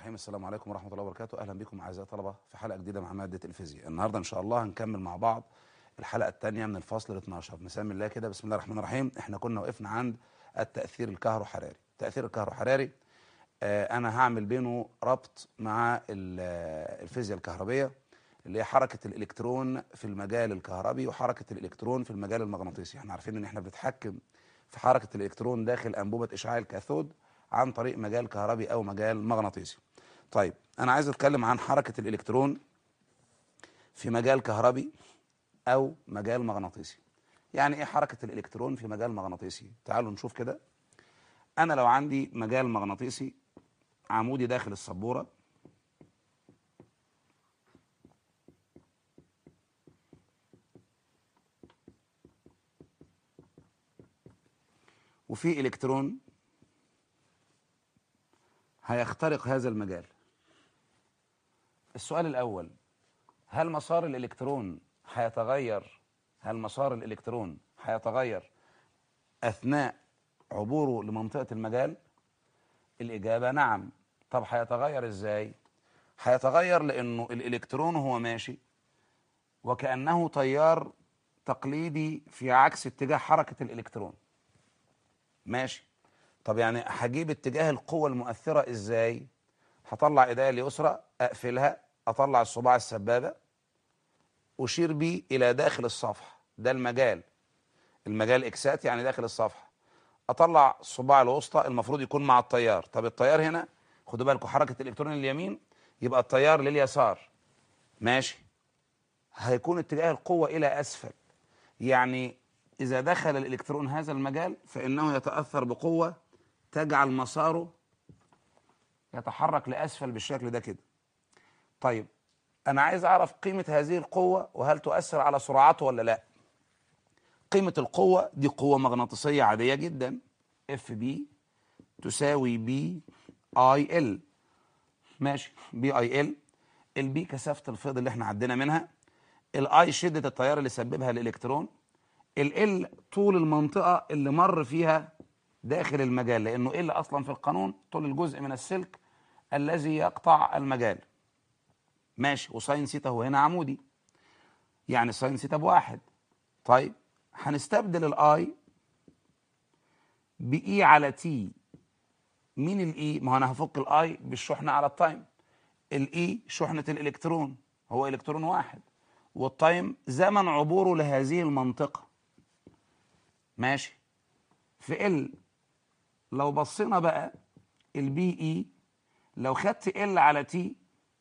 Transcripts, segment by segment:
الرحيم السلام عليكم ورحمة الله وبركاته أهلا بكم أعزائي الطلبة في حلقة جديدة مع مادة الفيزياء النهاردة إن شاء الله هنكمل مع بعض الحلقة الثانية من الفصل ال 12 نسمي الله كده بسم الله الرحمن الرحيم احنا كنا وقفنا عند التأثير الكهروحراري التأثير الكهروحراري آه أنا هعمل بينه ربط مع ال- الفيزياء الكهربية اللي هي حركة الإلكترون في المجال الكهربي وحركة الإلكترون في المجال المغناطيسي احنا عارفين إن احنا بنتحكم في حركة الإلكترون داخل أنبوبة إشعاع الكاثود عن طريق مجال كهربي أو مجال مغناطيسي طيب أنا عايز أتكلم عن حركة الإلكترون في مجال كهربي أو مجال مغناطيسي يعني إيه حركة الإلكترون في مجال مغناطيسي تعالوا نشوف كده أنا لو عندي مجال مغناطيسي عمودي داخل السبورة وفي إلكترون هيخترق هذا المجال السؤال الأول هل مسار الإلكترون هيتغير هل مسار الإلكترون هيتغير أثناء عبوره لمنطقة المجال الإجابة نعم طب هيتغير إزاي هيتغير لأنه الإلكترون هو ماشي وكأنه تيار تقليدي في عكس اتجاه حركة الإلكترون ماشي طب يعني هجيب اتجاه القوة المؤثرة ازاي هطلع ايديا اليسرى اقفلها اطلع الصباع السبابة اشير بيه الى داخل الصفحة ده المجال المجال اكسات يعني داخل الصفحة اطلع الصباع الوسطى المفروض يكون مع التيار طب التيار هنا خدوا بالكم حركة الالكترون اليمين يبقى التيار لليسار ماشي هيكون اتجاه القوة الى اسفل يعني إذا دخل الإلكترون هذا المجال فإنه يتأثر بقوة تجعل مساره يتحرك لأسفل بالشكل ده كده طيب أنا عايز أعرف قيمة هذه القوة وهل تؤثر على سرعته ولا لا قيمة القوة دي قوة مغناطيسية عادية جدا اف بي تساوي بي اي ال ماشي بي اي ال البي كثافة الفيض اللي احنا عدينا منها الاي شدة التيار اللي سببها الالكترون ال طول المنطقة اللي مر فيها داخل المجال لأنه ال أصلا في القانون طول الجزء من السلك الذي يقطع المجال ماشي وساين سيتا هو هنا عمودي يعني ساين سيتا بواحد طيب هنستبدل الاي بإي على تي مين الاي ما هو انا هفك الاي بالشحنة على التايم الاي شحنة الالكترون هو الكترون واحد والتايم زمن عبوره لهذه المنطقة ماشي في ال لو بصينا بقى البي اي لو خدت ال على تي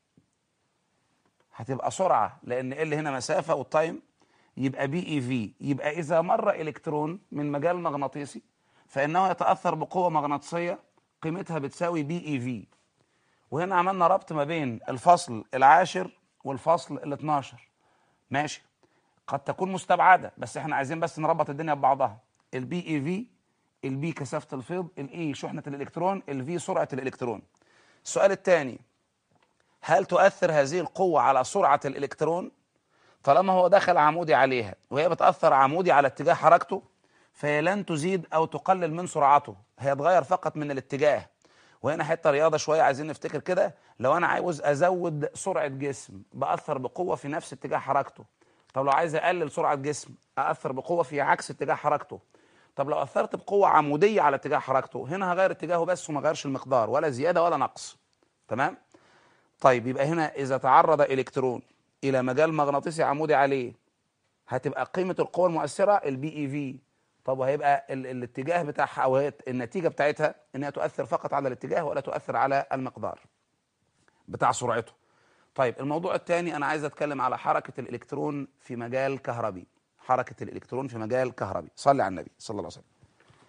هتبقى سرعة لأن ال هنا مسافة والتايم يبقى بي اي في يبقى إذا مر إلكترون من مجال مغناطيسي فإنه يتأثر بقوة مغناطيسية قيمتها بتساوي بي اي في وهنا عملنا ربط ما بين الفصل العاشر والفصل ال 12 ماشي قد تكون مستبعده بس احنا عايزين بس نربط الدنيا ببعضها البي اي في البي كثافه الفيض الاي شحنه الالكترون الفي سرعه الالكترون السؤال الثاني هل تؤثر هذه القوه على سرعه الالكترون طالما هو دخل عمودي عليها وهي بتاثر عمودي على اتجاه حركته فهي لن تزيد او تقلل من سرعته هيتغير فقط من الاتجاه وهنا حته رياضه شويه عايزين نفتكر كده لو انا عاوز ازود سرعه جسم باثر بقوه في نفس اتجاه حركته طب لو عايز اقلل سرعه جسم اثر بقوه في عكس اتجاه حركته طب لو اثرت بقوه عموديه على اتجاه حركته هنا هغير اتجاهه بس وما غيرش المقدار ولا زياده ولا نقص تمام طيب يبقى هنا اذا تعرض الكترون الى مجال مغناطيسي عمودي عليه هتبقى قيمه القوه المؤثره البي اي في طب وهيبقى ال الاتجاه بتاعها او هي النتيجه بتاعتها انها تؤثر فقط على الاتجاه ولا تؤثر على المقدار بتاع سرعته طيب الموضوع الثاني انا عايز اتكلم على حركه الالكترون في مجال كهربي حركه الالكترون في مجال كهربي صلي على النبي صلى الله عليه وسلم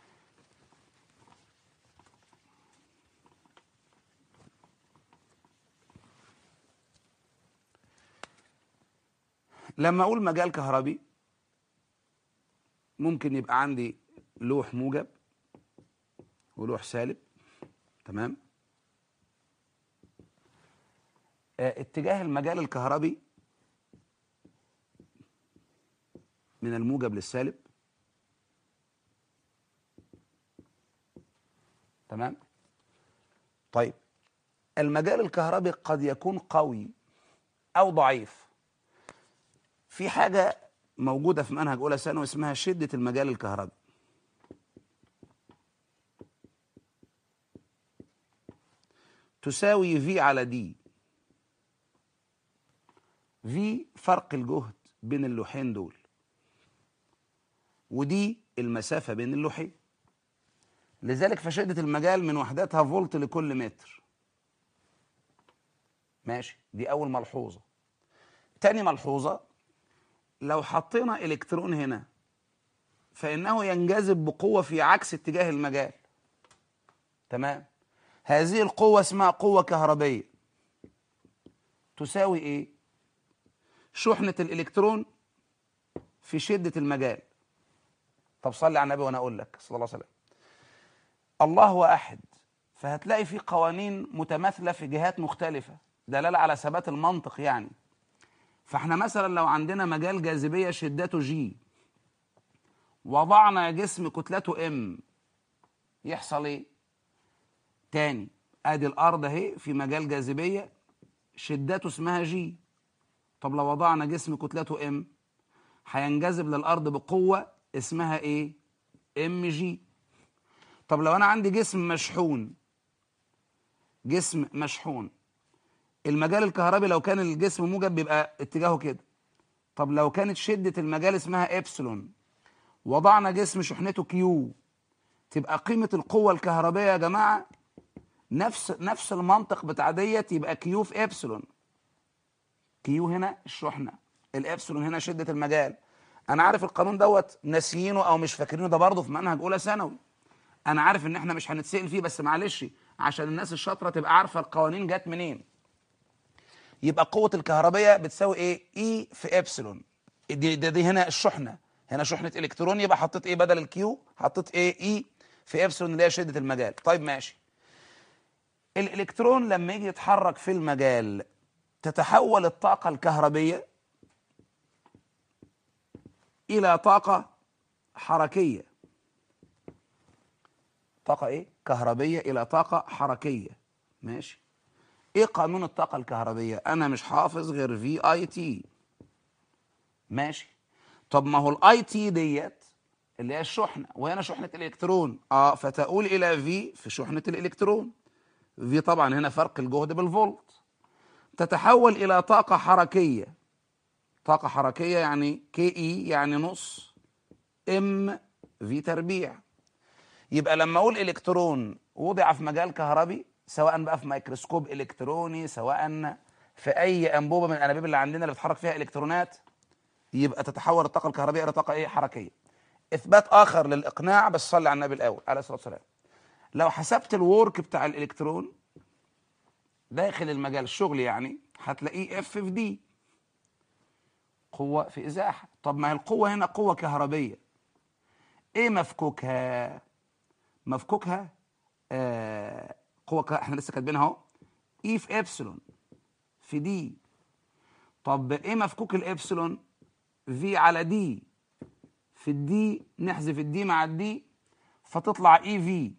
لما اقول مجال كهربي ممكن يبقى عندي لوح موجب ولوح سالب تمام آه، اتجاه المجال الكهربي من الموجب للسالب تمام طيب المجال الكهربي قد يكون قوي او ضعيف في حاجه موجوده في منهج اولى ثانوي اسمها شده المجال الكهربي تساوي في على دي في فرق الجهد بين اللوحين دول ودي المسافة بين اللوحين لذلك فشدة المجال من وحداتها فولت لكل متر ماشي دي أول ملحوظة تاني ملحوظة لو حطينا إلكترون هنا فإنه ينجذب بقوة في عكس اتجاه المجال تمام هذه القوة اسمها قوة كهربية تساوي ايه شحنة الالكترون في شدة المجال طب صلي على النبي وانا اقول لك صلى الله عليه وسلم الله هو احد فهتلاقي في قوانين متماثلة في جهات مختلفة دلالة على ثبات المنطق يعني فاحنا مثلا لو عندنا مجال جاذبية شدته جي وضعنا جسم كتلته ام يحصل ايه تاني ادي الارض اهي في مجال جاذبيه شدته اسمها جي طب لو وضعنا جسم كتلته ام هينجذب للارض بقوه اسمها ايه ام جي طب لو انا عندي جسم مشحون جسم مشحون المجال الكهربي لو كان الجسم موجب بيبقى اتجاهه كده طب لو كانت شده المجال اسمها ابسلون وضعنا جسم شحنته كيو تبقى قيمه القوه الكهربيه يا جماعه نفس نفس المنطق بتاع ديت يبقى كيو في ابسلون كيو هنا الشحنه الابسلون هنا شده المجال انا عارف القانون دوت ناسيينه او مش فاكرينه ده برضه في منهج اولى ثانوي انا عارف ان احنا مش هنتسال فيه بس معلش عشان الناس الشاطره تبقى عارفه القوانين جت منين يبقى قوه الكهربيه بتساوي ايه اي في ابسلون دي, دي, دي هنا الشحنه هنا شحنه الكترون يبقى حطيت ايه بدل الكيو حطيت ايه اي في ابسلون اللي هي شده المجال طيب ماشي الالكترون لما يجي يتحرك في المجال تتحول الطاقة الكهربية إلى طاقة حركية طاقة إيه؟ كهربية إلى طاقة حركية ماشي إيه قانون الطاقة الكهربية؟ أنا مش حافظ غير في أي تي ماشي طب ما هو الاي تي ديت اللي هي الشحنة وهنا شحنة الإلكترون اه فتؤول إلى في في شحنة الإلكترون في طبعا هنا فرق الجهد بالفولت تتحول الى طاقه حركيه طاقه حركيه يعني كي اي يعني نص ام في تربيع يبقى لما اقول الكترون وضع في مجال كهربي سواء بقى في ميكروسكوب الكتروني سواء في اي انبوبه من الانابيب اللي عندنا اللي بتحرك فيها الكترونات يبقى تتحول الطاقه الكهربيه الى طاقه ايه حركيه اثبات اخر للاقناع بس صلي على النبي الاول عليه الصلاه والسلام لو حسبت الورك بتاع الالكترون داخل المجال الشغل يعني هتلاقيه اف في دي قوة في ازاحة طب ما هي القوة هنا قوة كهربية ايه مفكوكها مفكوكها آه قوة ك... احنا لسه كاتبينها اهو اي في ابسلون في دي طب ايه مفكوك الابسلون في على دي في الدي نحذف الدي مع الدي فتطلع اي في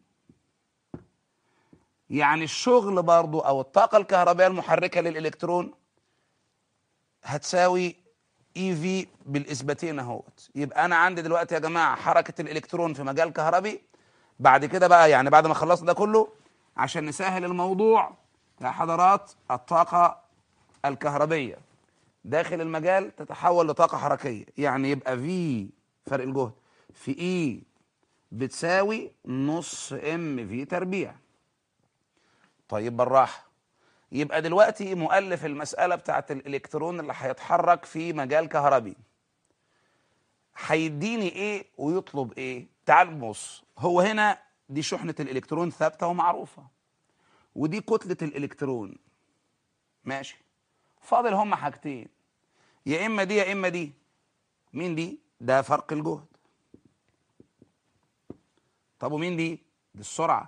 يعني الشغل برضو او الطاقة الكهربائية المحركة للالكترون هتساوي اي في بالاثباتين اهوت يبقى انا عندي دلوقتي يا جماعة حركة الالكترون في مجال كهربي بعد كده بقى يعني بعد ما خلصنا ده كله عشان نسهل الموضوع يا حضرات الطاقة الكهربية داخل المجال تتحول لطاقة حركية يعني يبقى في فرق الجهد في اي بتساوي نص ام في تربيع طيب بالراحة يبقى دلوقتي مؤلف المسألة بتاعت الإلكترون اللي هيتحرك في مجال كهربي هيديني إيه ويطلب إيه تعال بص هو هنا دي شحنة الإلكترون ثابتة ومعروفة ودي كتلة الإلكترون ماشي فاضل هما حاجتين يا إما دي يا إما دي مين دي ده فرق الجهد طب ومين دي دي السرعة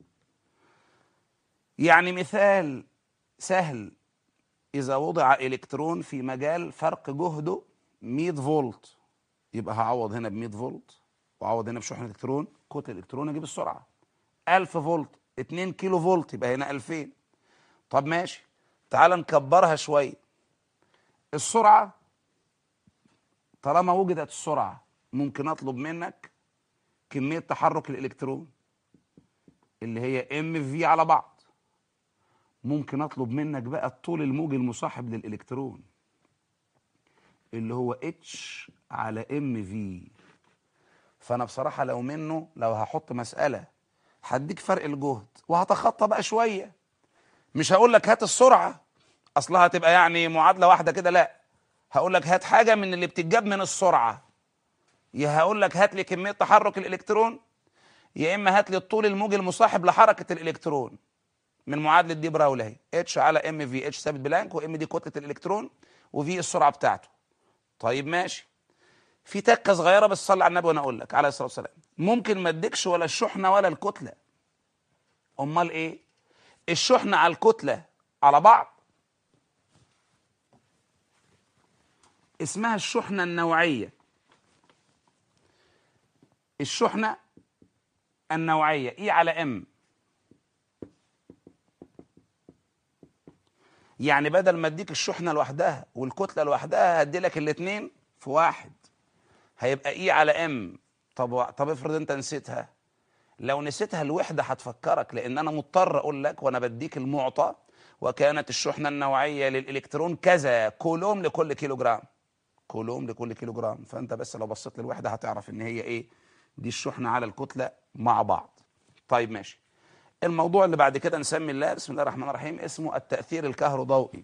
يعني مثال سهل إذا وضع إلكترون في مجال فرق جهده 100 فولت يبقى هعوض هنا ب 100 فولت وأعوض هنا بشحنة إلكترون كتلة الإلكترون أجيب السرعة 1000 فولت 2 كيلو فولت يبقى هنا 2000 طب ماشي تعال نكبرها شويه السرعه طالما وجدت السرعه ممكن اطلب منك كميه تحرك الالكترون اللي هي ام في على بعض ممكن اطلب منك بقى الطول الموجي المصاحب للالكترون اللي هو اتش على ام في فانا بصراحه لو منه لو هحط مساله هديك فرق الجهد وهتخطى بقى شويه مش هقول لك هات السرعه اصلها هتبقى يعني معادله واحده كده لا هقول لك هات حاجه من اللي بتتجاب من السرعه يا هقول لك هات لي كميه تحرك الالكترون يا اما هات لي الطول الموجي المصاحب لحركه الالكترون من معادله دي براول اهي اتش على ام في اتش ثابت بلانك وام دي كتله الالكترون وفي السرعه بتاعته طيب ماشي في تكه صغيره بس صلي على النبي وانا اقول لك عليه الصلاه والسلام ممكن ما اديكش ولا الشحنه ولا الكتله امال ايه الشحنه على الكتله على بعض اسمها الشحنه النوعيه الشحنه النوعيه اي على ام يعني بدل ما اديك الشحنه لوحدها والكتله لوحدها هدي لك الاثنين في واحد هيبقى اي على ام طب طب افرض انت نسيتها لو نسيتها الوحده هتفكرك لان انا مضطر اقول لك وانا بديك المعطى وكانت الشحنه النوعيه للالكترون كذا كولوم لكل كيلو جرام كولوم لكل كيلو جرام فانت بس لو بصيت للوحده هتعرف ان هي ايه دي الشحنه على الكتله مع بعض طيب ماشي الموضوع اللي بعد كده نسمي الله بسم الله الرحمن الرحيم اسمه التأثير الكهروضوئي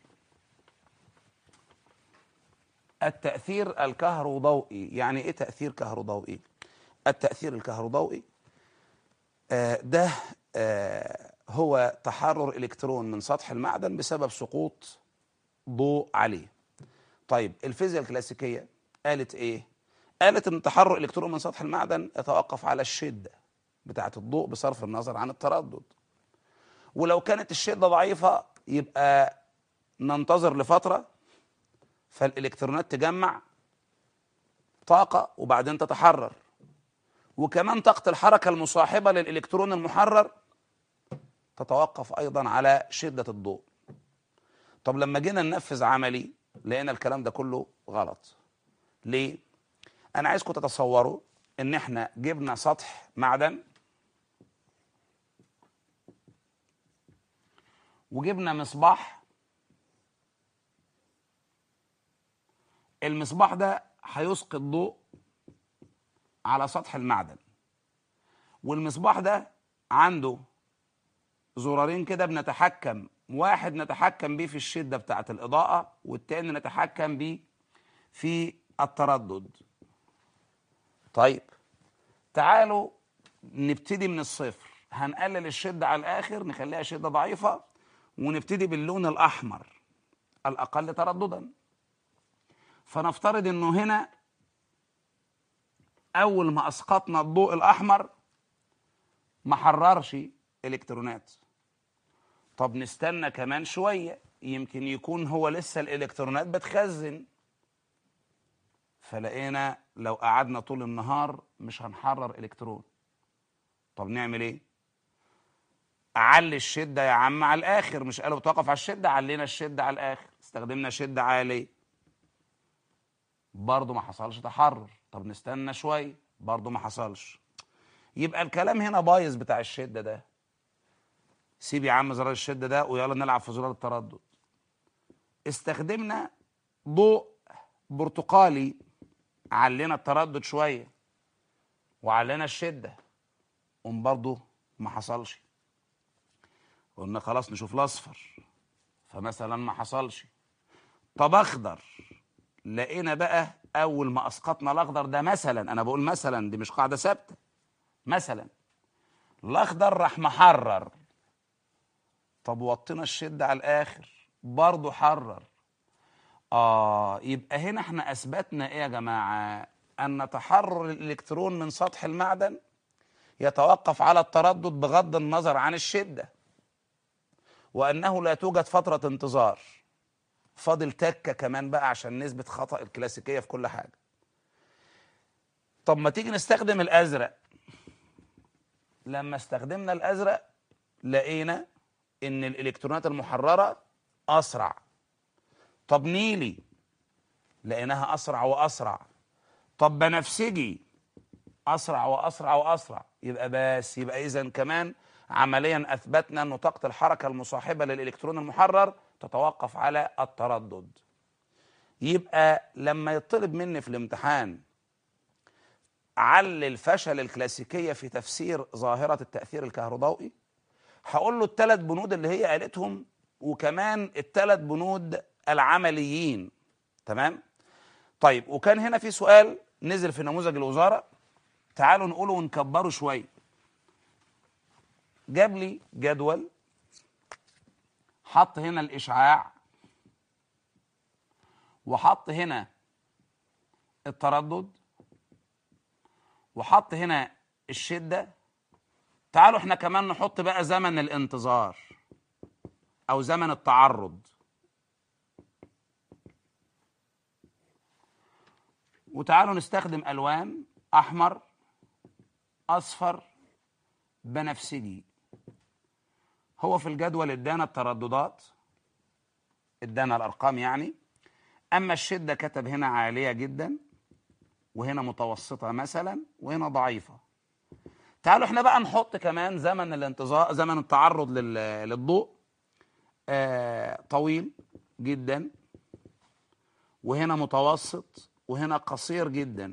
التأثير الكهروضوئي يعني ايه تأثير كهروضوئي التأثير الكهروضوئي آه ده آه هو تحرر إلكترون من سطح المعدن بسبب سقوط ضوء عليه طيب الفيزياء الكلاسيكية قالت ايه قالت ان تحرر إلكترون من سطح المعدن يتوقف على الشدة بتاعة الضوء بصرف النظر عن التردد ولو كانت الشدة ضعيفة يبقى ننتظر لفترة فالإلكترونات تجمع طاقة وبعدين تتحرر وكمان طاقة الحركة المصاحبة للإلكترون المحرر تتوقف أيضا على شدة الضوء طب لما جينا ننفذ عملي لقينا الكلام ده كله غلط ليه؟ أنا عايزكم تتصوروا إن إحنا جبنا سطح معدن وجبنا مصباح المصباح ده هيسقط ضوء على سطح المعدن والمصباح ده عنده زرارين كده بنتحكم واحد نتحكم بيه في الشدة بتاعة الإضاءة والتاني نتحكم بيه في التردد طيب تعالوا نبتدي من الصفر هنقلل الشدة على الآخر نخليها شدة ضعيفة ونبتدي باللون الأحمر الأقل ترددا فنفترض أنه هنا أول ما أسقطنا الضوء الأحمر ما حررش إلكترونات طب نستنى كمان شوية يمكن يكون هو لسه الإلكترونات بتخزن فلقينا لو قعدنا طول النهار مش هنحرر إلكترون طب نعمل إيه؟ علي الشدة يا عم على الآخر مش قالوا توقف على الشدة علينا الشدة على الآخر استخدمنا شدة عالية برضه ما حصلش تحرر طب نستنى شوية برضه ما حصلش يبقى الكلام هنا بايظ بتاع الشدة ده سيب يا عم زرار الشدة ده ويلا نلعب في زرار التردد استخدمنا ضوء برتقالي علينا التردد شوية وعلينا الشدة قوم برضه ما حصلش قلنا خلاص نشوف الاصفر فمثلا ما حصلش طب اخضر لقينا بقى اول ما اسقطنا الاخضر ده مثلا انا بقول مثلا دي مش قاعده ثابته مثلا الاخضر راح محرر طب وطينا الشده على الاخر برضه حرر اه يبقى هنا احنا اثبتنا ايه يا جماعه ان تحرر الالكترون من سطح المعدن يتوقف على التردد بغض النظر عن الشده وانه لا توجد فتره انتظار فاضل تكه كمان بقى عشان نثبت خطا الكلاسيكيه في كل حاجه طب ما تيجي نستخدم الازرق لما استخدمنا الازرق لقينا ان الالكترونات المحرره اسرع طب نيلي لقيناها اسرع واسرع طب بنفسجي اسرع واسرع واسرع يبقى بس يبقى اذا كمان عمليا اثبتنا ان طاقه الحركه المصاحبه للالكترون المحرر تتوقف على التردد يبقى لما يطلب مني في الامتحان علل الفشل الكلاسيكيه في تفسير ظاهره التاثير الكهربائي هقول له الثلاث بنود اللي هي قالتهم وكمان الثلاث بنود العمليين تمام طيب وكان هنا في سؤال نزل في نموذج الوزاره تعالوا نقوله ونكبره شويه جاب لي جدول حط هنا الاشعاع وحط هنا التردد وحط هنا الشده تعالوا احنا كمان نحط بقى زمن الانتظار او زمن التعرض وتعالوا نستخدم الوان احمر اصفر بنفسجي هو في الجدول ادانا الترددات ادانا الارقام يعني اما الشده كتب هنا عاليه جدا وهنا متوسطه مثلا وهنا ضعيفه تعالوا احنا بقى نحط كمان زمن الانتظار زمن التعرض لل- للضوء آه طويل جدا وهنا متوسط وهنا قصير جدا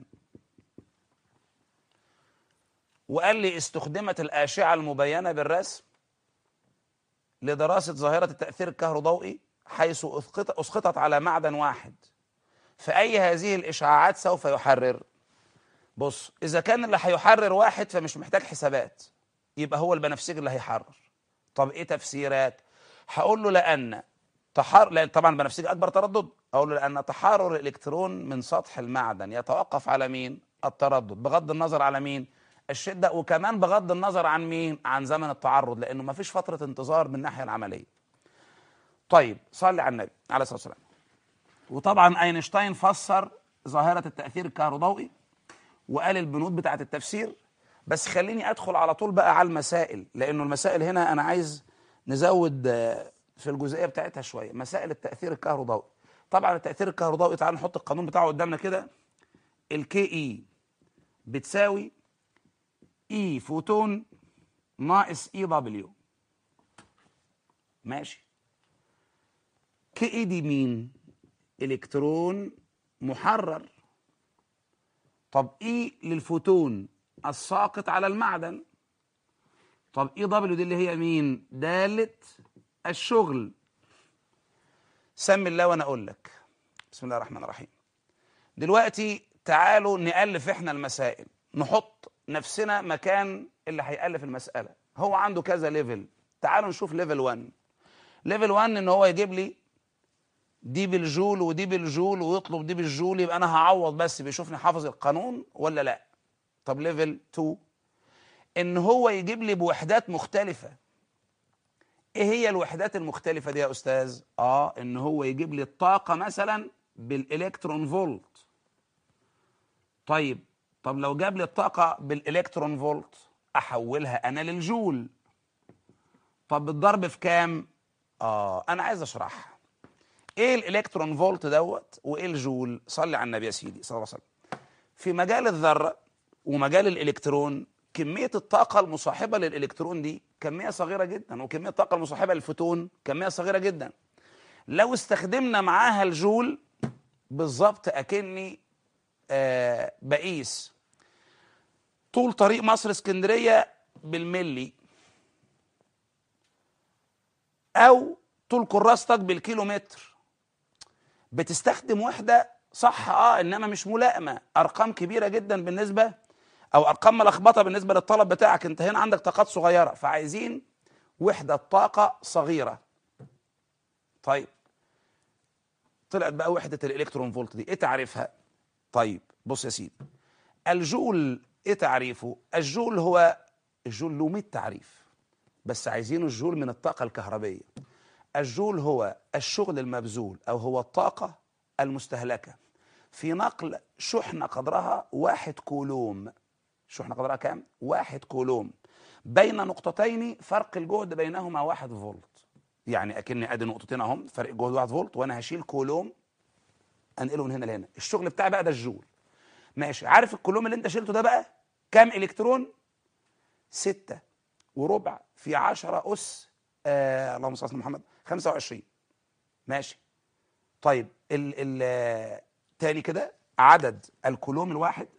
وقال لي استخدمت الأشعة المبينة بالرسم لدراسة ظاهرة التأثير الكهروضوئي حيث أسقط- أسقطت على معدن واحد فأي هذه الإشعاعات سوف يحرر بص إذا كان اللي هيحرر واحد فمش محتاج حسابات يبقى هو البنفسجي اللي هيحرر طب إيه تفسيرات هقول له لأن تحر لأن طبعا البنفسجي أكبر تردد أقول له لأن تحرر الإلكترون من سطح المعدن يتوقف على مين التردد بغض النظر على مين الشدة وكمان بغض النظر عن مين عن زمن التعرض لأنه ما فيش فترة انتظار من الناحية العملية طيب صلي على النبي عليه الصلاة والسلام وطبعا اينشتاين فسر ظاهرة التأثير الكهروضوئي وقال البنود بتاعة التفسير بس خليني ادخل على طول بقى على المسائل لانه المسائل هنا انا عايز نزود آه، في الجزئية بتاعتها شوية مسائل التأثير الكهروضوئي طبعا التأثير الكهروضوئي تعال نحط القانون بتاعه قدامنا كده الكي اي بتساوي اي فوتون ناقص اي دبليو ماشي كي اي دي مين الكترون محرر طب اي للفوتون الساقط على المعدن طب اي دبليو دي اللي هي مين دالة الشغل سمي الله وانا اقول لك بسم الله الرحمن الرحيم دلوقتي تعالوا نألف احنا المسائل نحط نفسنا مكان اللي هيألف المسألة هو عنده كذا ليفل تعالوا نشوف ليفل 1 ليفل 1 ان هو يجيب لي دي بالجول ودي بالجول ويطلب دي بالجول يبقى انا هعوض بس بيشوفني حافظ القانون ولا لا طب ليفل 2 ان هو يجيب لي بوحدات مختلفة ايه هي الوحدات المختلفة دي يا استاذ اه ان هو يجيب لي الطاقة مثلا بالالكترون فولت طيب طب لو جاب لي الطاقة بالالكترون فولت احولها انا للجول طب الضرب في كام اه انا عايز اشرحها ايه الالكترون فولت دوت وايه الجول صلي على النبي يا سيدي صلى الله عليه وسلم في مجال الذره ومجال الالكترون كميه الطاقه المصاحبه للالكترون دي كميه صغيره جدا وكميه الطاقه المصاحبه للفوتون كميه صغيره جدا لو استخدمنا معاها الجول بالظبط اكني آه بقيس طول طريق مصر اسكندريه بالملي او طول كراستك بالكيلومتر بتستخدم وحده صح اه انما مش ملائمه ارقام كبيره جدا بالنسبه او ارقام ملخبطه بالنسبه للطلب بتاعك انت هنا عندك طاقات صغيره فعايزين وحده طاقه صغيره طيب طلعت بقى وحده الالكترون فولت دي ايه تعريفها طيب بص يا سيدي الجول ايه تعريفه الجول هو الجول له 100 تعريف بس عايزينه الجول من الطاقه الكهربيه الجول هو الشغل المبذول أو هو الطاقة المستهلكة في نقل شحنة قدرها واحد كولوم شحنة قدرها كام؟ واحد كولوم بين نقطتين فرق الجهد بينهما واحد فولت يعني اكني ادي نقطتين اهم فرق جهد 1 فولت وانا هشيل كولوم انقله من هنا لهنا الشغل بتاعي بقى ده الجول ماشي عارف الكولوم اللي انت شلته ده بقى كام الكترون ستة وربع في 10 اس آه اللهم صل على سيدنا محمد 25 ماشي طيب ال ال آه، تاني كده عدد الكولوم الواحد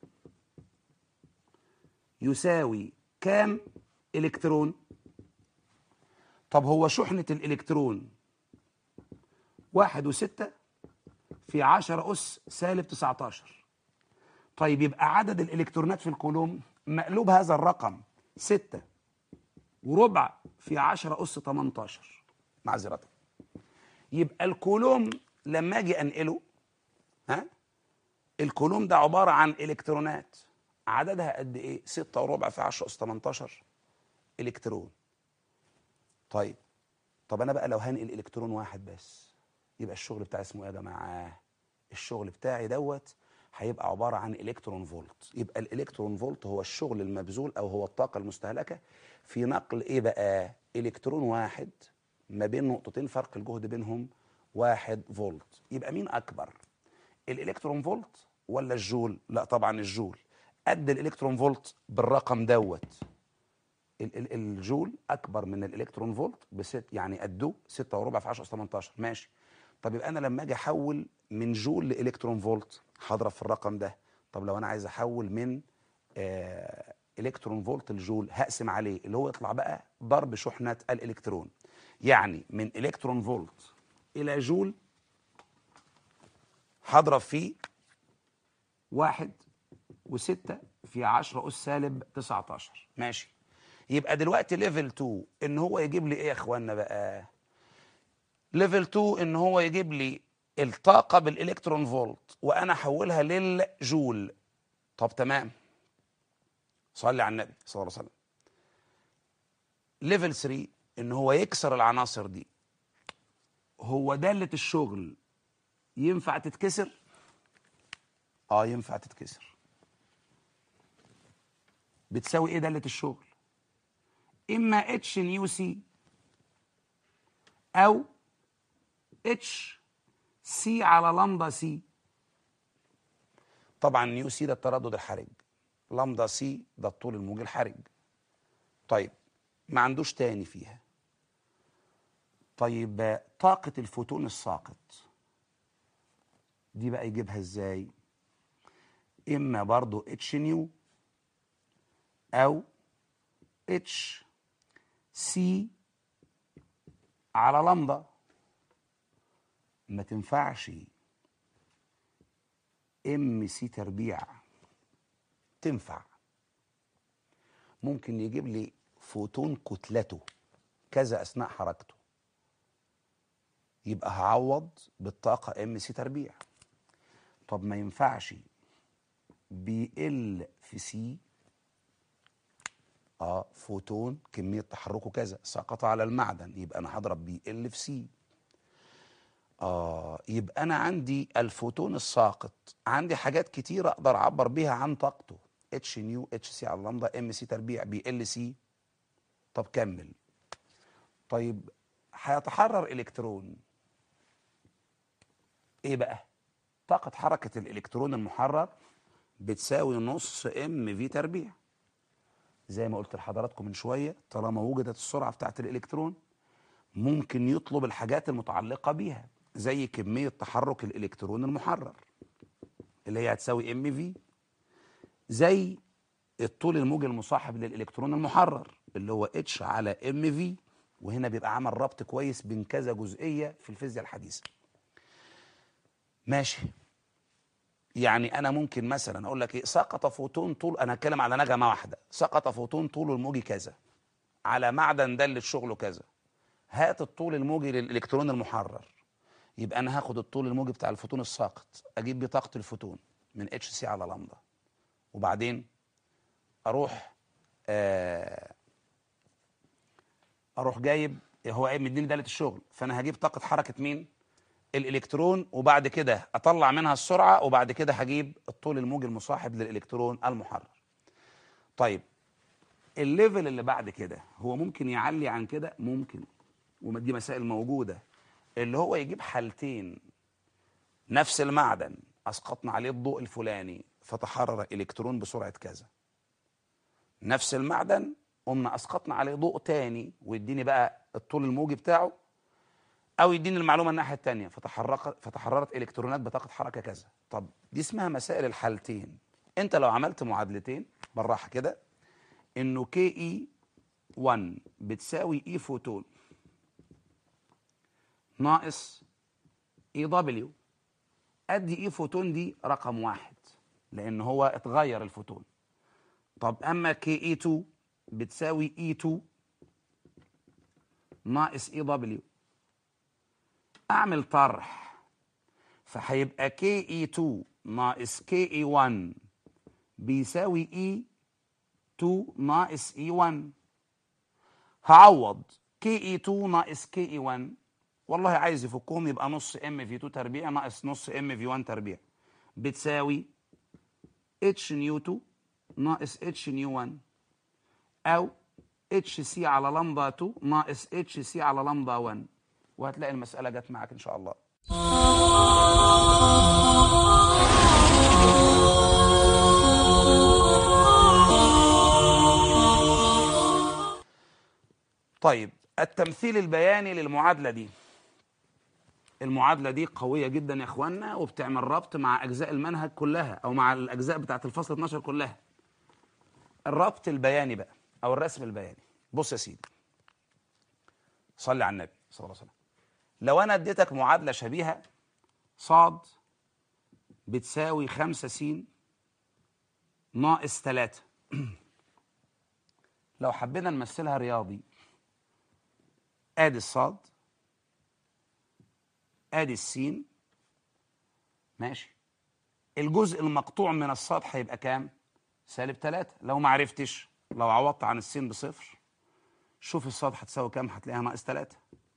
يساوي كام الكترون طب هو شحنة الإلكترون واحد وستة في عشرة أس سالب 19 طيب يبقى عدد الإلكترونات في الكولوم مقلوب هذا الرقم ستة وربع في عشرة أس 18 معذرة يبقى الكولوم لما أجي أنقله ها الكولوم ده عبارة عن إلكترونات عددها قد إيه؟ ستة وربع في 10 أس 18 إلكترون طيب طب انا بقى لو هنقل الكترون واحد بس يبقى الشغل بتاعي اسمه ايه يا جماعه الشغل بتاعي دوت هيبقى عباره عن الكترون فولت يبقى الالكترون فولت هو الشغل المبذول او هو الطاقه المستهلكه في نقل ايه بقى الكترون واحد ما بين نقطتين فرق الجهد بينهم واحد فولت يبقى مين اكبر الالكترون فولت ولا الجول لا طبعا الجول قد الالكترون فولت بالرقم دوت ال- ال- الجول اكبر من الالكترون فولت بست يعني قده 6 وربع في 10 اس 18 ماشي طب يبقى انا لما اجي احول من جول لالكترون فولت هضرب في الرقم ده طب لو انا عايز احول من آه الكترون فولت لجول هقسم عليه اللي هو يطلع بقى ضرب شحنه الالكترون يعني من الكترون فولت الى جول هضرب فيه واحد وستة في 10 أس سالب 19 ماشي يبقى دلوقتي ليفل 2 ان هو يجيب لي ايه يا اخوانا بقى ليفل 2 ان هو يجيب لي الطاقه بالالكترون فولت وانا احولها للجول طب تمام صلي على النبي صلى الله عليه وسلم ليفل 3 ان هو يكسر العناصر دي هو داله الشغل ينفع تتكسر اه ينفع تتكسر بتساوي ايه داله الشغل اما اتش نيو سي او اتش سي على لامدا سي طبعا نيو سي ده التردد الحرج لامدا سي ده الطول الموجي الحرج طيب ما عندوش تاني فيها طيب طاقة الفوتون الساقط دي بقى يجيبها ازاي اما برضو اتش نيو او اتش سي على لمضة ما تنفعش ام سي تربيع تنفع ممكن يجيب لي فوتون كتلته كذا اثناء حركته يبقى هعوض بالطاقة ام سي تربيع طب ما ينفعش بي ال في سي اه فوتون كميه تحركه كذا سقط على المعدن يبقى انا هضرب بي ال في سي اه يبقى انا عندي الفوتون الساقط عندي حاجات كتيره اقدر اعبر بيها عن طاقته اتش نيو اتش سي على اللمضه ام سي تربيع بي ال سي طب كمل طيب هيتحرر الكترون ايه بقى طاقه حركه الالكترون المحرر بتساوي نص ام في تربيع زي ما قلت لحضراتكم من شويه طالما وجدت السرعه بتاعت الالكترون ممكن يطلب الحاجات المتعلقه بيها زي كميه تحرك الالكترون المحرر اللي هي هتساوي ام في زي الطول الموجي المصاحب للالكترون المحرر اللي هو اتش على ام في وهنا بيبقى عمل ربط كويس بين كذا جزئيه في الفيزياء الحديثه ماشي يعني انا ممكن مثلا اقول لك ايه سقط فوتون طول انا هتكلم على نجمه واحده سقط فوتون طوله الموجي كذا على معدن دالة شغله كذا هات الطول الموجي للالكترون المحرر يبقى انا هاخد الطول الموجي بتاع الفوتون الساقط اجيب بيه طاقه الفوتون من اتش سي على لامدا وبعدين اروح آه اروح جايب هو ايه مديني داله الشغل فانا هجيب طاقه حركه مين الالكترون وبعد كده اطلع منها السرعه وبعد كده هجيب الطول الموجي المصاحب للالكترون المحرر طيب الليفل اللي بعد كده هو ممكن يعلي عن كده ممكن ودي مسائل موجوده اللي هو يجيب حالتين نفس المعدن اسقطنا عليه الضوء الفلاني فتحرر الكترون بسرعه كذا نفس المعدن قمنا اسقطنا عليه ضوء تاني ويديني بقى الطول الموجي بتاعه او يديني المعلومه الناحيه الثانيه فتحركت فتحررت الكترونات بطاقه حركه كذا طب دي اسمها مسائل الحالتين انت لو عملت معادلتين بالراحه كده انه كي اي 1 بتساوي اي فوتون ناقص اي دبليو ادي اي فوتون دي رقم واحد لان هو اتغير الفوتون طب اما كي اي 2 بتساوي اي 2 ناقص اي دبليو اعمل طرح فهيبقى كي اي 2 ناقص كي اي 1 بيساوي اي 2 ناقص اي 1 هعوض كي اي 2 ناقص كي اي 1 والله عايز يفكهم يبقى نص ام في 2 تربيع ناقص نص ام في 1 تربيع بتساوي اتش نيو 2 ناقص اتش نيو 1 او اتش سي على لمبه 2 ناقص اتش سي على لمبه 1 وهتلاقي المساله جت معاك ان شاء الله طيب التمثيل البياني للمعادله دي المعادله دي قويه جدا يا اخوانا وبتعمل ربط مع اجزاء المنهج كلها او مع الاجزاء بتاعه الفصل 12 كلها الربط البياني بقى او الرسم البياني بص يا سيدي صلي على النبي صلى الله عليه وسلم لو انا اديتك معادله شبيهه صاد بتساوي 5 س ناقص 3 لو حبينا نمثلها رياضي ادي الصاد ادي السين ماشي الجزء المقطوع من الصاد هيبقى كام سالب 3 لو ما عرفتش لو عوضت عن السين بصفر شوف الصاد هتساوي كام هتلاقيها ناقص 3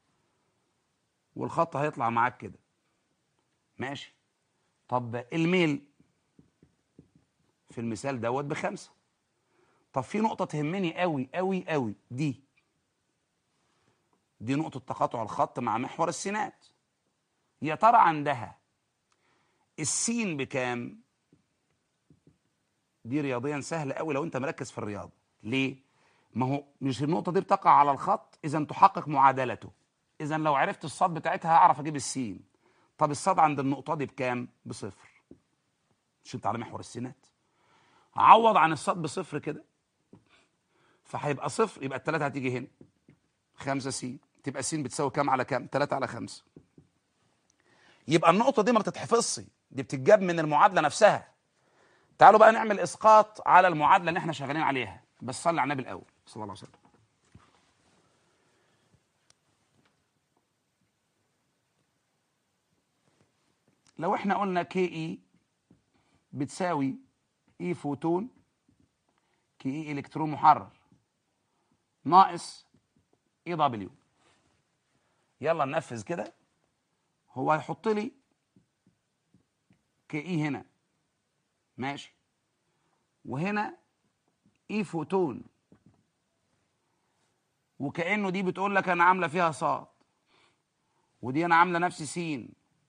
والخط هيطلع معاك كده ماشي طب الميل في المثال دوت بخمسة طب في نقطة تهمني قوي قوي قوي دي دي نقطة تقاطع الخط مع محور السينات يا ترى عندها السين بكام دي رياضيا سهلة قوي لو انت مركز في الرياضة ليه ما هو مش النقطة دي بتقع على الخط اذا تحقق معادلته اذا لو عرفت الصاد بتاعتها هعرف اجيب السين طب الصاد عند النقطة دي بكام بصفر مش انت على محور السينات عوض عن الصاد بصفر كده فهيبقى صفر يبقى التلاتة هتيجي هنا خمسة س تبقى س بتساوي كام على كام تلاتة على خمسة يبقى النقطة دي ما بتتحفظش دي بتتجاب من المعادلة نفسها تعالوا بقى نعمل اسقاط على المعادلة اللي احنا شغالين عليها بس صلي على النبي الاول صلى الله عليه وسلم لو احنا قلنا كي اي بتساوي اي فوتون كي اي الكترون محرر ناقص اي دبليو يلا ننفذ كده هو هيحط لي كي اي هنا ماشي وهنا اي فوتون وكانه دي بتقول لك انا عامله فيها صاد ودي انا عامله نفس سين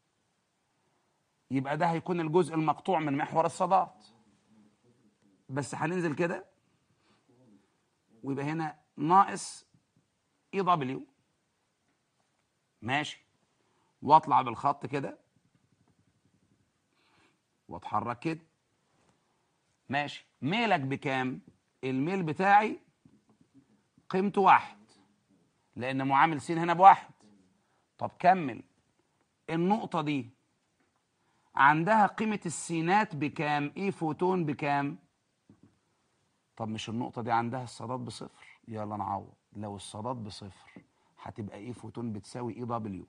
يبقى ده هيكون الجزء المقطوع من محور الصادات بس هننزل كده ويبقى هنا ناقص اي دبليو ماشي واطلع بالخط كده واتحرك كده ماشي ميلك بكام الميل بتاعي قيمته واحد لان معامل س هنا بواحد طب كمل النقطة دي عندها قيمة السينات بكام ايه فوتون بكام طب مش النقطة دي عندها الصادات بصفر يلا نعوض لو الصادات بصفر هتبقى ايه فوتون بتساوي اي دبليو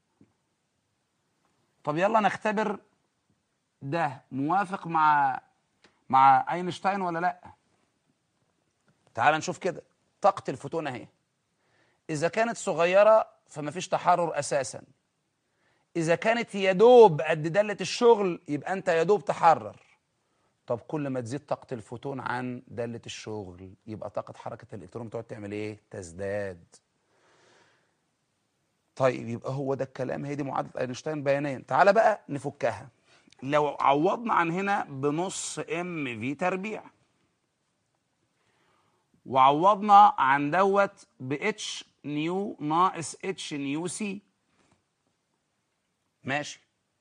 طب يلا نختبر ده موافق مع مع اينشتاين ولا لا تعال نشوف كده طاقة الفوتون اهي اذا كانت صغيرة فما فيش تحرر اساسا اذا كانت يدوب قد دالة الشغل يبقى انت يدوب تحرر طب كل ما تزيد طاقة الفوتون عن دالة الشغل يبقى طاقة حركة الالكترون بتقعد تعمل ايه تزداد طيب يبقى هو ده الكلام هي دي معادله اينشتاين بيانيا تعال بقى نفكها لو عوضنا عن هنا بنص ام في تربيع وعوضنا عن دوت ب اتش نيو ناقص اتش نيو سي ماشي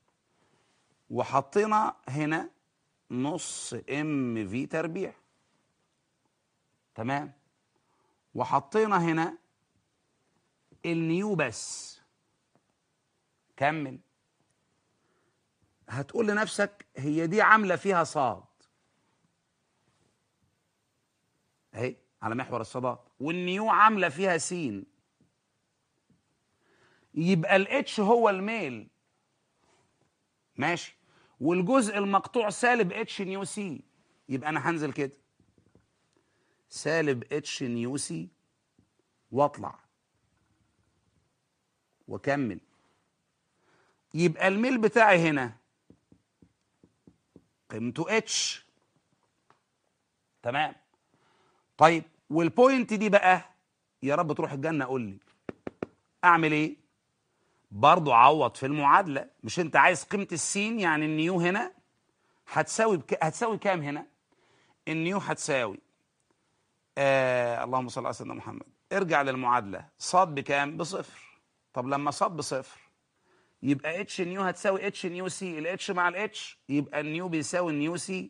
وحطينا هنا نص ام في تربيع تمام وحطينا هنا النيو بس كمل هتقول لنفسك هي دي عامله فيها صاد اهي على محور الصادات والنيو عامله فيها سين يبقى الاتش هو الميل ماشي والجزء المقطوع سالب اتش نيو سي يبقى انا هنزل كده سالب اتش نيو سي واطلع وكمل يبقى الميل بتاعي هنا قيمته اتش تمام طيب والبوينت دي بقى يا رب تروح الجنه قول لي اعمل ايه برضو عوض في المعادله مش انت عايز قيمه السين يعني النيو هنا هتساوي بك... هتساوي كام هنا النيو هتساوي آه اللهم صل على سيدنا محمد ارجع للمعادله صاد بكام بصفر طب لما صاد بصفر يبقى اتش نيو هتساوي اتش نيو سي الاتش مع الاتش يبقى النيو بيساوي النيو سي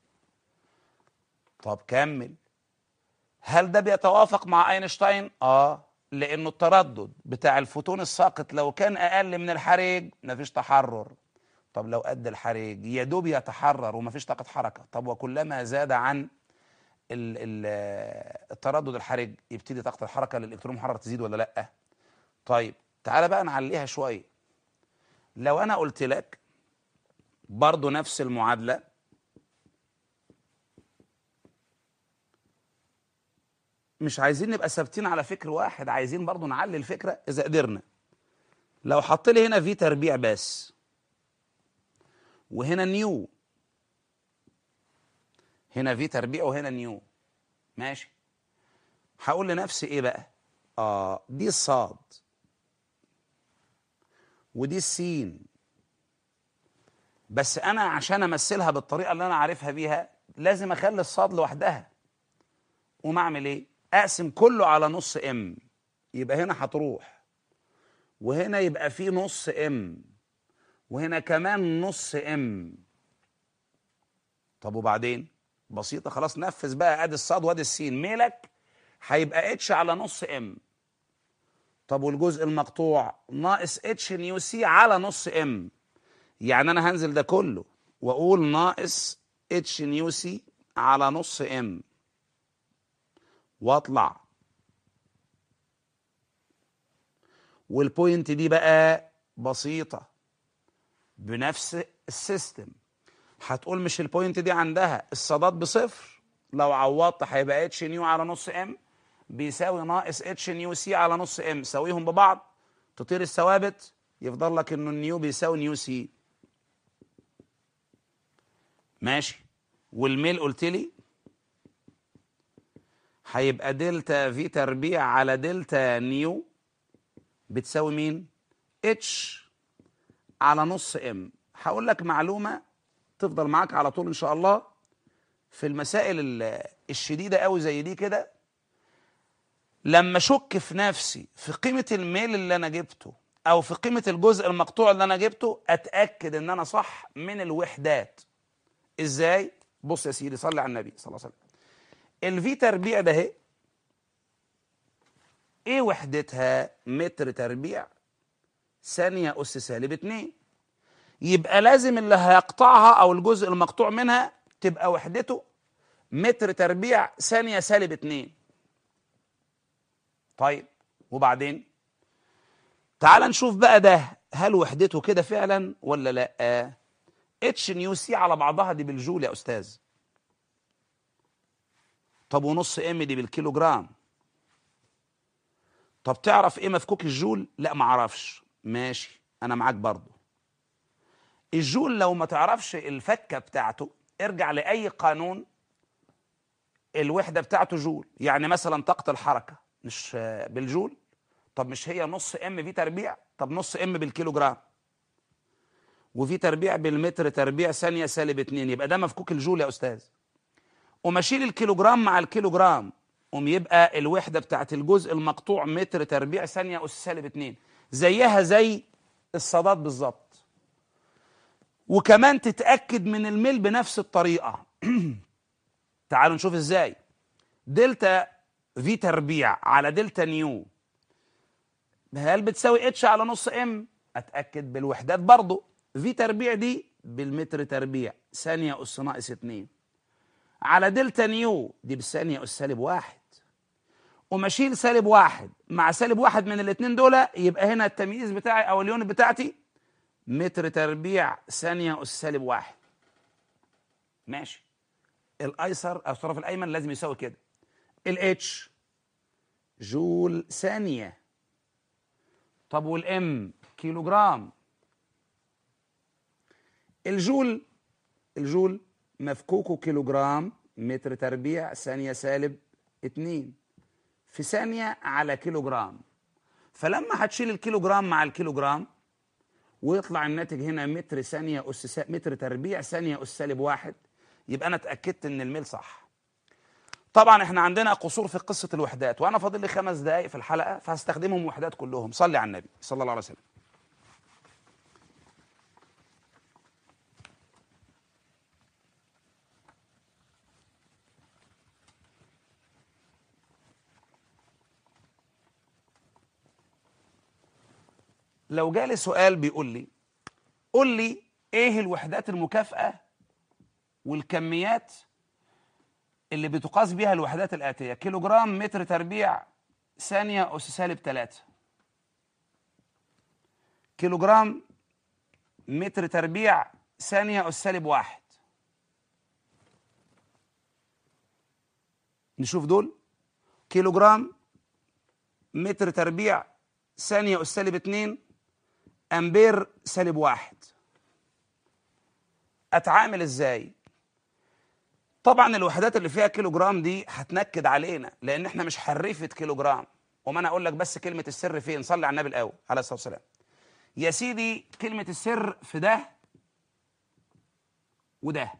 طب كمل هل ده بيتوافق مع اينشتاين اه لانه التردد بتاع الفوتون الساقط لو كان اقل من الحريج مفيش تحرر طب لو قد الحريج يا دوب يتحرر ومفيش طاقه حركه طب وكلما زاد عن ال ال التردد الحرج يبتدي طاقه الحركه للالكترون المحرر تزيد ولا لا طيب تعالى بقى نعليها شويه لو انا قلت لك برضو نفس المعادله مش عايزين نبقى ثابتين على فكر واحد عايزين برضو نعلي الفكره اذا قدرنا لو حط لي هنا في تربيع بس وهنا نيو هنا في تربيع وهنا نيو ماشي هقول لنفسي ايه بقى اه دي الصاد ودي السين بس انا عشان امثلها بالطريقه اللي انا عارفها بيها لازم اخلي الصاد لوحدها وما اعمل ايه اقسم كله على نص ام يبقى هنا هتروح وهنا يبقى في نص ام وهنا كمان نص ام طب وبعدين بسيطه خلاص نفذ بقى ادي الصاد وادي السين ميلك هيبقى اتش على نص ام طب والجزء المقطوع ناقص اتش نيو سي على نص ام يعني انا هنزل ده كله واقول ناقص اتش نيو سي على نص ام واطلع والبوينت دي بقى بسيطه بنفس السيستم هتقول مش البوينت دي عندها الصادات بصفر لو عوضت هيبقى اتش نيو على نص ام بيساوي ناقص اتش نيو سي على نص ام ساويهم ببعض تطير الثوابت يفضل لك انه النيو بيساوي نيو سي ماشي والميل قلت لي هيبقى دلتا في تربيع على دلتا نيو بتساوي مين اتش على نص ام هقول لك معلومه تفضل معاك على طول ان شاء الله في المسائل الشديده قوي زي دي كده لما اشك في نفسي في قيمه الميل اللي انا جبته او في قيمه الجزء المقطوع اللي انا جبته اتاكد ان انا صح من الوحدات ازاي بص يا سيدي صلي على النبي صلى الله عليه وسلم الفي تربيع ده اهي ايه وحدتها متر تربيع ثانيه اس سالب 2 يبقى لازم اللي هيقطعها او الجزء المقطوع منها تبقى وحدته متر تربيع ثانيه سالب 2 طيب وبعدين تعال نشوف بقى ده هل وحدته كده فعلا ولا لا اتش نيو سي على بعضها دي بالجول يا استاذ طب ونص ام دي بالكيلو جرام طب تعرف ايه مفكوك الجول لا ما اعرفش ماشي انا معاك برضه الجول لو ما تعرفش الفكه بتاعته ارجع لاي قانون الوحده بتاعته جول يعني مثلا طاقه الحركه مش بالجول طب مش هي نص ام في تربيع طب نص ام بالكيلو جرام وفي تربيع بالمتر تربيع ثانيه سالب 2 يبقى ده مفكوك الجول يا استاذ قوم اشيل الكيلو جرام مع الكيلو جرام قوم يبقى الوحده بتاعت الجزء المقطوع متر تربيع ثانيه اس سالب 2 زيها زي الصادات بالظبط وكمان تتاكد من الميل بنفس الطريقه تعالوا نشوف ازاي دلتا في تربيع على دلتا نيو هل بتساوي اتش على نص ام اتاكد بالوحدات برضو في تربيع دي بالمتر تربيع ثانيه اس ناقص 2 على دلتا نيو دي بالثانيه اس سالب واحد وما اشيل سالب واحد مع سالب واحد من الاثنين دول يبقى هنا التمييز بتاعي او اليونت بتاعتي متر تربيع ثانيه اس سالب واحد ماشي الايسر او الطرف الايمن لازم يساوي كده الاتش جول ثانيه طب والام كيلو جرام الجول الجول مفكوكه كيلو جرام متر تربيع ثانيه سالب 2 في ثانيه على كيلو جرام فلما هتشيل الكيلو جرام مع الكيلو جرام ويطلع الناتج هنا متر ثانيه اس سا... متر تربيع ثانيه اس سالب واحد يبقى انا اتاكدت ان الميل صح طبعا احنا عندنا قصور في قصه الوحدات وانا فاضل لي خمس دقائق في الحلقه فهستخدمهم وحدات كلهم صلي على النبي صلى الله عليه وسلم لو جالي سؤال بيقول لي قول لي ايه الوحدات المكافئه والكميات اللي بتقاس بيها الوحدات الآتية كيلو جرام متر تربيع ثانية أس سالب 3 كيلو جرام متر تربيع ثانية أس سالب واحد نشوف دول كيلو جرام متر تربيع ثانية أس سالب 2 أمبير سالب واحد أتعامل إزاي؟ طبعا الوحدات اللي فيها كيلو جرام دي هتنكد علينا لان احنا مش حريفه كيلو جرام وما انا اقول لك بس كلمه السر فين صلي على النبي الاول عليه الصلاه والسلام يا سيدي كلمه السر في ده وده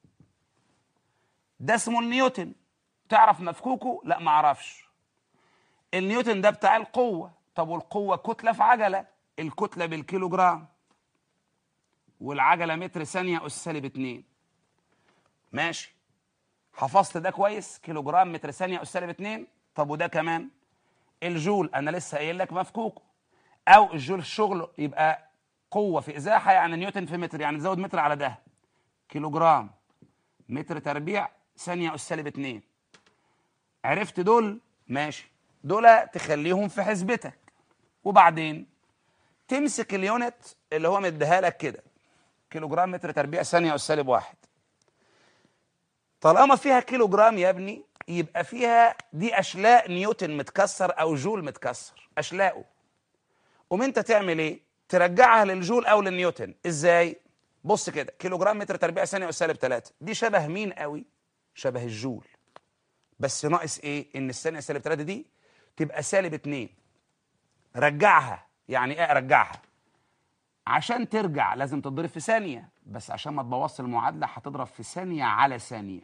ده اسمه النيوتن تعرف مفكوكه لا ما اعرفش النيوتن ده بتاع القوه طب والقوه كتله في عجله الكتله بالكيلو جرام والعجله متر ثانيه اس سالب 2 ماشي حفظت ده كويس كيلو جرام متر ثانيه اس سالب 2 طب وده كمان الجول انا لسه قايل لك مفكوكه او الجول الشغل يبقى قوه في ازاحه يعني نيوتن في متر يعني تزود متر على ده كيلو جرام متر تربيع ثانيه اس سالب 2 عرفت دول ماشي دول تخليهم في حسبتك وبعدين تمسك اليونت اللي هو مديها لك كده كيلو جرام متر تربيع ثانيه اس سالب واحد طالما فيها كيلو جرام يا ابني يبقى فيها دي اشلاء نيوتن متكسر او جول متكسر اشلاءه قوم انت تعمل ايه ترجعها للجول او للنيوتن ازاي بص كده كيلو جرام متر تربيع ثانيه اس سالب 3 دي شبه مين قوي شبه الجول بس ناقص ايه ان الثانيه سالب 3 دي تبقى سالب 2 رجعها يعني ايه ارجعها عشان ترجع لازم تضرب في ثانيه بس عشان ما تبوظش المعادله هتضرب في ثانيه على ثانيه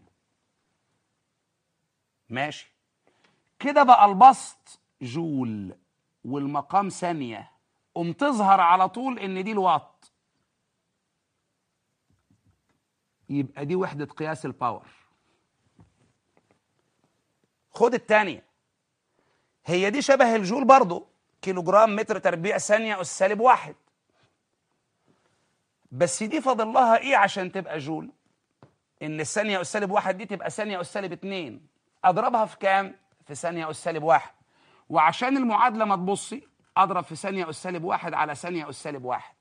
ماشي كده بقى البسط جول والمقام ثانيه قوم تظهر على طول ان دي الوات يبقى دي وحده قياس الباور خد الثانيه هي دي شبه الجول برضو كيلو جرام متر تربيع ثانيه اس سالب واحد بس دي فاضل لها ايه عشان تبقى جول ان الثانيه اس سالب واحد دي تبقى ثانيه اس سالب اتنين اضربها في كام في ثانيه اس سالب واحد وعشان المعادله ما تبصي اضرب في ثانيه اس سالب واحد على ثانيه اس سالب واحد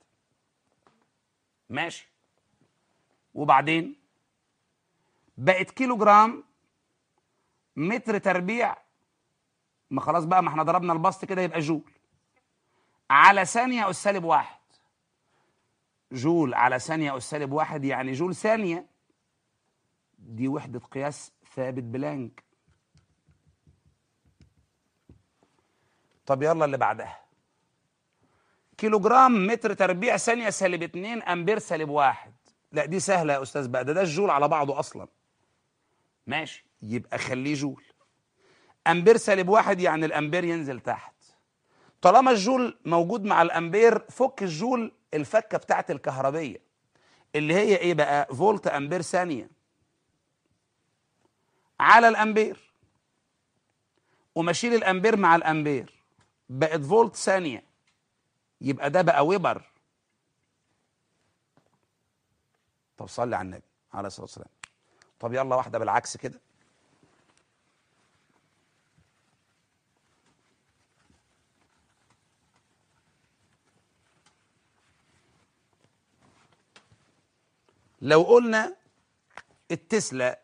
ماشي وبعدين بقت كيلو جرام متر تربيع ما خلاص بقى ما احنا ضربنا البسط كده يبقى جول على ثانيه اس سالب واحد جول على ثانية أس سالب واحد يعني جول ثانية دي وحدة قياس ثابت بلانك طب يلا اللي بعدها كيلو جرام متر تربيع ثانيه سالب 2 امبير سالب واحد لا دي سهله يا استاذ بقى ده ده الجول على بعضه اصلا ماشي يبقى خليه جول امبير سالب واحد يعني الامبير ينزل تحت طالما الجول موجود مع الامبير فك الجول الفكه بتاعت الكهربيه اللي هي ايه بقى فولت امبير ثانيه على الامبير ومشيل الامبير مع الامبير بقت فولت ثانيه يبقى ده بقى ويبر طب صلي على النبي عليه الصلاه والسلام طب يلا واحده بالعكس كده لو قلنا التسلا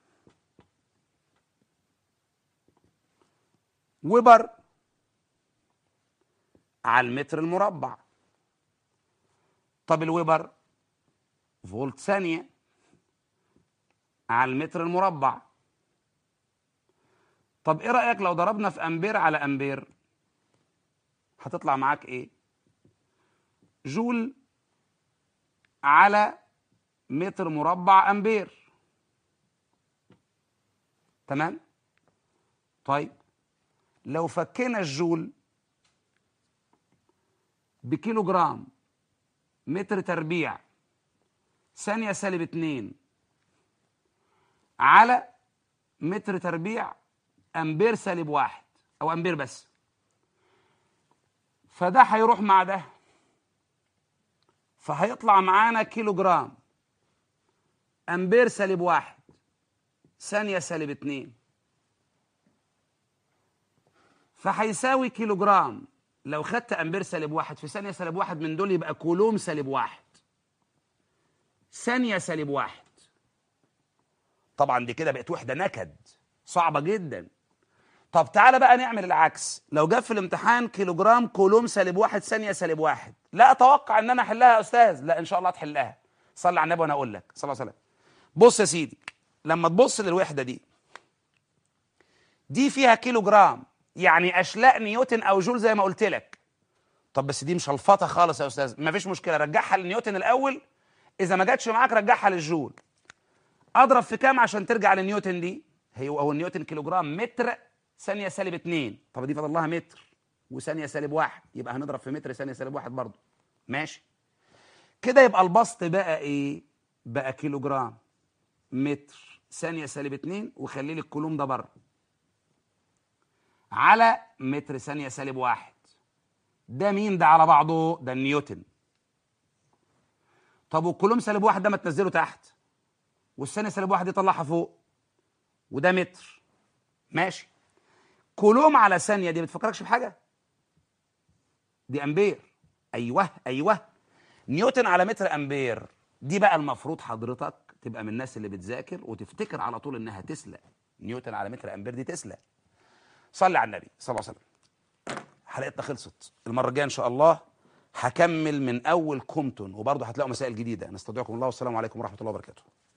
وبر على المتر المربع طب الويبر فولت ثانية على المتر المربع طب ايه رأيك لو ضربنا في امبير على امبير هتطلع معاك ايه جول على متر مربع امبير تمام طيب لو فكينا الجول بكيلو جرام متر تربيع ثانية سالب اتنين على متر تربيع امبير سالب واحد او امبير بس فده هيروح مع ده فهيطلع معانا كيلو جرام امبير سالب واحد ثانية سالب اتنين فهيساوي كيلو جرام لو خدت امبير سالب واحد في ثانية سالب واحد من دول يبقى كولوم سالب واحد ثانية سالب واحد طبعا دي كده بقت وحدة نكد صعبة جدا طب تعالى بقى نعمل العكس لو جاب في الامتحان كيلو جرام كولوم سالب واحد ثانية سالب واحد لا اتوقع ان انا احلها يا استاذ لا ان شاء الله تحلها صلي على النبي وانا اقول لك صلى الله عليه وسلم بص يا سيدي لما تبص للوحدة دي دي فيها كيلو جرام يعني اشلاء نيوتن او جول زي ما قلت لك طب بس دي مش الفطه خالص يا استاذ مفيش مشكله رجعها لنيوتن الاول اذا ما جاتش معاك رجعها للجول اضرب في كام عشان ترجع لنيوتن دي هي هو نيوتن كيلو جرام متر ثانيه سالب 2 طب دي فاضل لها متر وثانيه سالب واحد يبقى هنضرب في متر ثانيه سالب واحد برضه ماشي كده يبقى البسط بقى ايه بقى كيلو جرام متر ثانيه سالب 2 وخلي لي الكولوم ده بره على متر ثانيه سالب واحد ده مين ده على بعضه ده النيوتن طب والكولوم سالب واحد ده ما تنزله تحت والثانيه سالب واحد دي طلعها فوق وده متر ماشي كولوم على ثانيه دي بتفكركش بحاجه دي امبير ايوه ايوه نيوتن على متر امبير دي بقى المفروض حضرتك تبقى من الناس اللي بتذاكر وتفتكر على طول انها تسلا نيوتن على متر امبير دي تسلا صلي على النبي صلى الله عليه وسلم حلقتنا خلصت المره الجايه ان شاء الله هكمل من اول كومتون وبرضه هتلاقوا مسائل جديده نستودعكم الله والسلام عليكم ورحمه الله وبركاته